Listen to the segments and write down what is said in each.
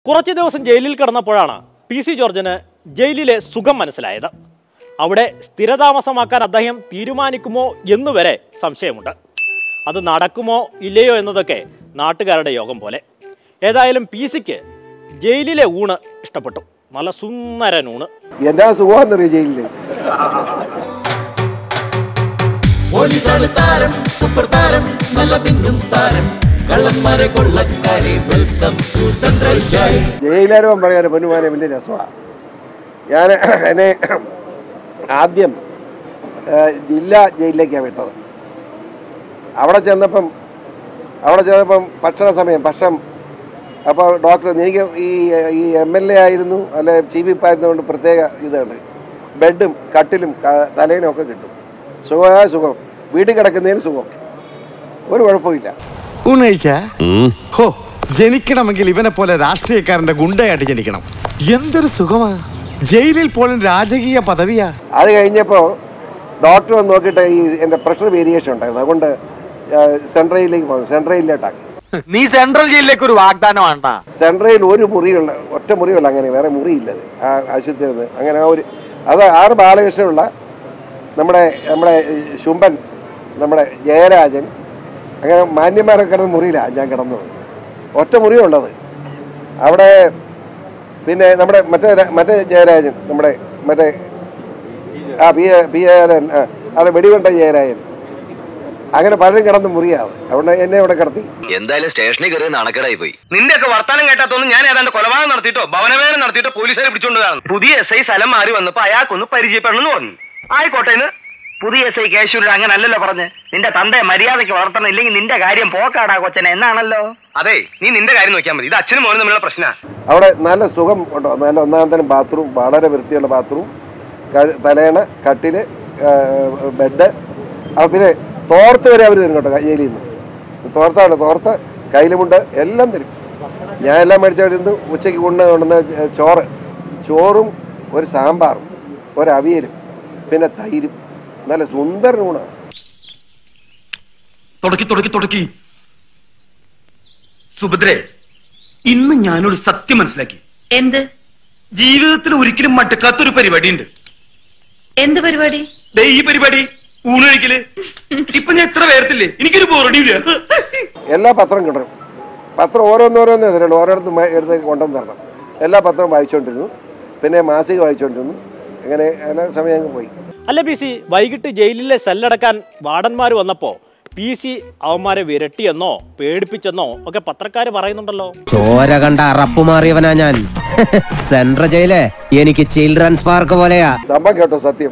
കുറച്ച് ദിവസം ജയിലിൽ കിടന്നപ്പോഴാണ് പി സി ജോർജിന് ജയിലിലെ സുഖം മനസ്സിലായത് അവിടെ സ്ഥിരതാമസമാക്കാൻ അദ്ദേഹം തീരുമാനിക്കുമോ എന്നുവരെ സംശയമുണ്ട് അത് നടക്കുമോ ഇല്ലയോ എന്നതൊക്കെ നാട്ടുകാരുടെ യോഗം പോലെ ഏതായാലും പി സിക്ക് ജയിലിലെ ഊണ് ഇഷ്ടപ്പെട്ടു നല്ല സുന്ദരൻ ഊണ് എന്നാ സുഖമാണെന്നറിയോ ജയിലില് പോലീസാണ് താരം സൂപ്പർ താരം നല്ല പിന്നും താരം കള്ളന്മാരെ കൊള്ളക്കാരെ വെൽക്കം ടു സെൻട്രൽ ജയിൽ ജയിലാരവൻ പറയാൻ പൊന്നുമാനെ വലിയ രസമാണ് ഞാൻ എന്നെ ആദ്യം ആ, ജില്ലാ ജയിലിലേക്കാണ് വിട്ടത് അവിടെ ചെന്നപ്പം അവിടെ ചെന്നപ്പം ഭക്ഷണ സമയം ഭക്ഷണം അപ്പോൾ ഡോക്ടർ എനിക്ക് ഈ ഈ എം എൽ എ ആയിരുന്നു അല്ലെ ചീഫ് വിപ്പ് ആയിരുന്നതുകൊണ്ട് പ്രത്യേക ഇതുണ്ട് ബെഡും കട്ടിലും ക- തലേനും ഒക്കെ കിട്ടും സുഖമായ സുഖം വീട്ടിൽ കിടക്കുന്നതിന് സുഖം ഒരു കുഴപ്പമില്ല ഉന്നയിച്ച ഹോ ജനിക്കണമെങ്കിൽ ഇവനെ പോലെ രാഷ്ട്രീയക്കാരന്റെ ഗുണ്ടയായിട്ട് ജനിക്കണം എന്തൊരു സുഖമാ ജയിലിൽ പോലും രാജകീയ പദവിയാ അത് കഴിഞ്ഞപ്പോൾ ഡോക്ടർ വന്ന് നോക്കിയിട്ട് ഈ എൻ്റെ പ്രഷർ വേരിയേഷൻ ഉണ്ടായിരുന്നു അതുകൊണ്ട് സെൻട്രയിലേക്ക് പോകുന്നു സെൻട്രയിലോട്ടാക്കി നീ സെൻട്രൽ ജയിലിലേക്ക് ഒരു വാഗ്ദാനം വേണ്ട സെൻട്രയിൽ ഒരു മുറിയുള്ള ഒറ്റ മുറിയുള്ള അങ്ങനെ വേറെ മുറിയില്ലത് ആ ആശുപത്രിയിൽ നിന്ന് അങ്ങനെ ആ ഒരു അത് ആറ് ബാലകൃഷ്ണനുള്ള നമ്മുടെ നമ്മുടെ ഈ ശുംഭൻ നമ്മുടെ ജയരാജൻ അങ്ങനെ മാന്യന്മാരൊക്കെ കിടന്ന മുറിയിലാണ് ഞാൻ കിടന്നത് ഒറ്റ മുറിയുള്ളത് അവിടെ പിന്നെ നമ്മുടെ മറ്റേ ര- മറ്റേ ജയരാജൻ നമ്മുടെ മറ്റേ ആ പി എ- പി ജയരാജൻ ആ അത് വെടികൊണ്ട ജയരാജൻ അങ്ങനെ പലരും കിടന്ന മുറിയാണ് അതുകൊണ്ട് എന്നെ ഇവിടെ കിടത്തി എന്തായാലും സ്റ്റേഷനിൽ കയറി നാണക്കേടായി പോയി നിന്റെ ഒക്കെ വർത്താനം കേട്ടാത്തൊന്നും ഞാൻ ഏതാണ്ട് കൊലപാതകം നടത്തിയിട്ടോ ഭവനവേദന നടത്തിയിട്ടോ പോലീസുകാരെ പിടിച്ചോണ്ട് കാണും പുതിയ എസ് ഐ സ്ഥലം മാറി വന്നപ്പോ അയാൾക്കൊന്ന് പരിചയപ്പെടണമെന്ന് പറഞ്ഞു ആയിക്കോട്ടെ എന്ന് പുതിയ എസ് ഐ കേശൂരുടെ അങ്ങനെ അല്ലല്ലോ പറഞ്ഞ് നിന്റെ തന്തയെ മര്യാദയ്ക്ക് വളർത്തണം ഇല്ലെങ്കിൽ നിന്റെ കാര്യം പോക്കാടാ കൊച്ചനെ എന്നാണല്ലോ അതെ നീ നിന്റെ കാര്യം നോക്കിയാൽ മതി ഇത് അച്ഛനും മോനും തമ്മിലുള്ള പ്രശ്ന അവിടെ നല്ല സുഖം ഉണ്ടോ നല്ല ഒന്നാം തരം ബാത്റൂം വളരെ വൃത്തിയുള്ള ബാത്റൂം ക- തലേണ കട്ടില് ആ, ബെഡ് ആ, പിന്നെ തോർത്ത് വരെ അവർ തരും കേട്ടോ ജയിലിൽ നിന്ന് തോർത്താണ് തോർത്ത് കയ്യിലുമുണ്ട് എല്ലാം തരും ഞാൻ എല്ലാം മേടിച്ചിരുന്നു ഉച്ചയ്ക്ക് കൊണ്ട് കൊണ്ടുവന്ന ച- ചോറ് ചോറും ഒരു സാമ്പാറും ഒരു അവിയലും പിന്നെ തൈരും നല്ല സുന്ദര ഊണാണ് തുടക്കി തുടക്കി തുടക്കി സുഭദ്രേ ഇന്ന് ഞാനൊരു സത്യം മനസ്സിലാക്കി എന്ത് ജീവിതത്തിൽ ഒരിക്കലും മടുക്കാത്തൊരു പരിപാടി ഉണ്ട് എന്ത് പരിപാടി ദേ ഈ പരിപാടി ഊണൊഴിക്കല് ഇപ്പൊ ഞാൻ എത്ര പേർത്തില്ലേ എനിക്കൊരു ബോറടിയില്ല എല്ലാ പത്രം കിട്ടണം പത്രം ഓരോന്നോരോന്നേ തരുള്ളൂ ഓരോരുത്തർ എടുത്ത് കൊണ്ടുവന്ന് തരണം എല്ലാ പത്രവും വായിച്ചുകൊണ്ടിരുന്നു പിന്നെ മാസിക വായിച്ചുകൊണ്ടിരുന്നു അങ്ങനെ അങ്ങനെ സമയം അങ്ങ് പോയി അല്ല പി സി വൈകിട്ട് ജയിലിലെ സെല്ലടക്കാൻ വാർഡന്മാർ വന്നപ്പോൾ പി സി അവന്മാരെ വിരട്ടിയെന്നോ പേടിപ്പിച്ചെന്നോ ഒക്കെ പത്രക്കാർ പറയുന്നുണ്ടല്ലോ ചോര കണ്ട അറപ്പ് മാറിയവനാ ഞാൻ സെൻട്രൽ ജയില് എനിക്ക് ചിൽഡ്രൻസ് പാർക്ക് പോലെയാ സംഭവം കേട്ടോ സത്യം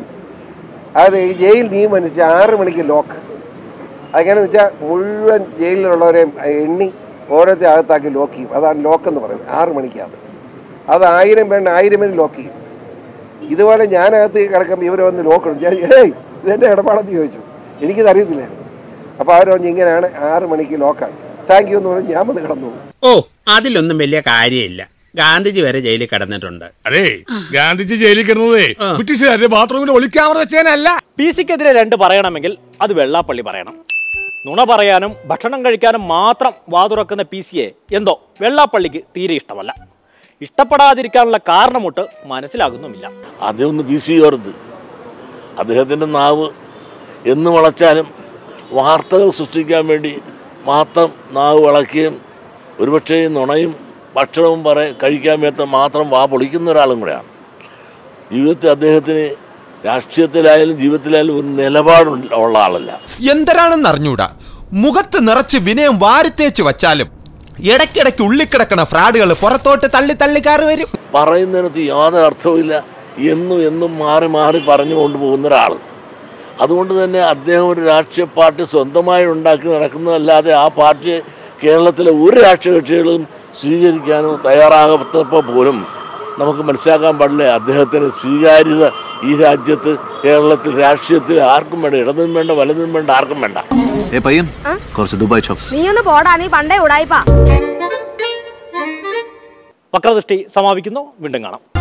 അത് ഈ ജയിൽ നിയമം അനുസരിച്ച് ആറ് മണിക്ക് ലോക്ക് അതെങ്ങനെയാണെന്ന് വെച്ചാൽ മുഴുവൻ ജയിലിലുള്ളവരെയും എണ്ണി ഓരോരുത്തരെ അകത്താക്കി ലോക്ക് ചെയ്യും അതാണ് ലോക്ക് എന്ന് പറയുന്നത് ആറ് മണിക്കാണ് അത് ആയിരം പേണ് ആയിരം പേര് ലോക്ക് ചെയ്യും ഇതുപോലെ ഞാനകത്ത് കിടക്കുമ്പോൾ ഇവർ വന്ന് ലോക്ക് ഇടും ഞാൻ ഏയ് ഇതെൻ്റെ ഇടപാടെന്ന് ചോദിച്ചു എനിക്കിത് അറിയത്തില്ലായിരുന്നു അപ്പോൾ അവർ പറഞ്ഞു ഇങ്ങനെയാണ് ആറ് മണിക്ക് ലോക്കാണ് താങ്ക് യു എന്ന് പറഞ്ഞ് ഞാൻ വന്ന് കിടന്നു ഓ അതിലൊന്നും വലിയ കാര്യമില്ല ഗാന്ധിജി വരെ ജയിലിൽ കിടന്നിട്ടുണ്ട് അതെ ഗാന്ധിജി ജയിലിൽ കിടന്നതേ ബ്രിട്ടീഷുകാരുടെ ബാത്റൂമിൽ ഒളിക്യാമറ വെച്ചേനല്ല പി സിക്കെതിരെ രണ്ട് പറയണമെങ്കിൽ അത് വെള്ളാപ്പള്ളി പറയണം നുണ പറയാനും ഭക്ഷണം കഴിക്കാനും മാത്രം വാതുറക്കുന്ന പി സിയെ എന്തോ വെള്ളാപ്പള്ളിക്ക് തീരെ ഇഷ്ടമല്ല ഇഷ്ടപ്പെടാതിരിക്കാനുള്ള കാരണമൊട്ട് മനസ്സിലാകുന്നുമില്ല അദ്ദേഹം ഒന്ന് ബി സി ഓർത്ത് അദ്ദേഹത്തിൻ്റെ നാവ് എന്ന് വളച്ചാലും വാർത്തകൾ സൃഷ്ടിക്കാൻ വേണ്ടി മാത്രം നാവ് വളയ്ക്കുകയും ഒരുപക്ഷേ നുണയും ഭക്ഷണവും പറ കഴിക്കാൻ വേണ്ട മാത്രം വാ പൊളിക്കുന്ന ഒരാളും കൂടെയാണ് ജീവിതത്തിൽ അദ്ദേഹത്തിന് രാഷ്ട്രീയത്തിലായാലും ജീവിതത്തിലായാലും ഒരു നിലപാടുള്ള ഉള്ള ആളല്ല എന്തരാണെന്ന് അറിഞ്ഞൂടാ മുഖത്ത് നിറച്ച് വിനയം വാരിത്തേച്ച് വച്ചാലും ഇടയ്ക്കിടയ്ക്ക് ഉള്ളിക്കിടക്കണ ഫ്രാഡുകൾ പുറത്തോട്ട് തള്ളി തള്ളി കയറി വരും പറയുന്നതിനകത്ത് യാതൊരു അർത്ഥവുമില്ല എന്നും എന്നും മാറി മാറി പറഞ്ഞു കൊണ്ടുപോകുന്ന ഒരാൾ അതുകൊണ്ട് തന്നെ അദ്ദേഹം ഒരു രാഷ്ട്രീയ പാർട്ടി സ്വന്തമായി ഉണ്ടാക്കി നടക്കുന്നതല്ലാതെ ആ പാർട്ടിയെ കേരളത്തിലെ ഒരു രാഷ്ട്രീയ കക്ഷികളും സ്വീകരിക്കാനോ തയ്യാറാകാത്തപ്പോൾ പോലും നമുക്ക് മനസ്സിലാക്കാൻ പാടില്ല അദ്ദേഹത്തിന് സ്വീകാര്യത ഈ രാജ്യത്ത് കേരളത്തിൽ രാഷ്ട്രീയത്തിൽ ആർക്കും വേണ്ട ഇടതിനും വേണ്ട വലതിനും വേണ്ട ആർക്കും വേണ്ട ഏ പയ്യൻ കുറച്ച് ദുബായ് ചോക്സ് നീ ഒന്ന് പോടാ നീ പണ്ടേ ഉടായിപ്പാ വക്രദൃഷ്ടി സമാപിക്കുന്നു വീണ്ടും കാണാം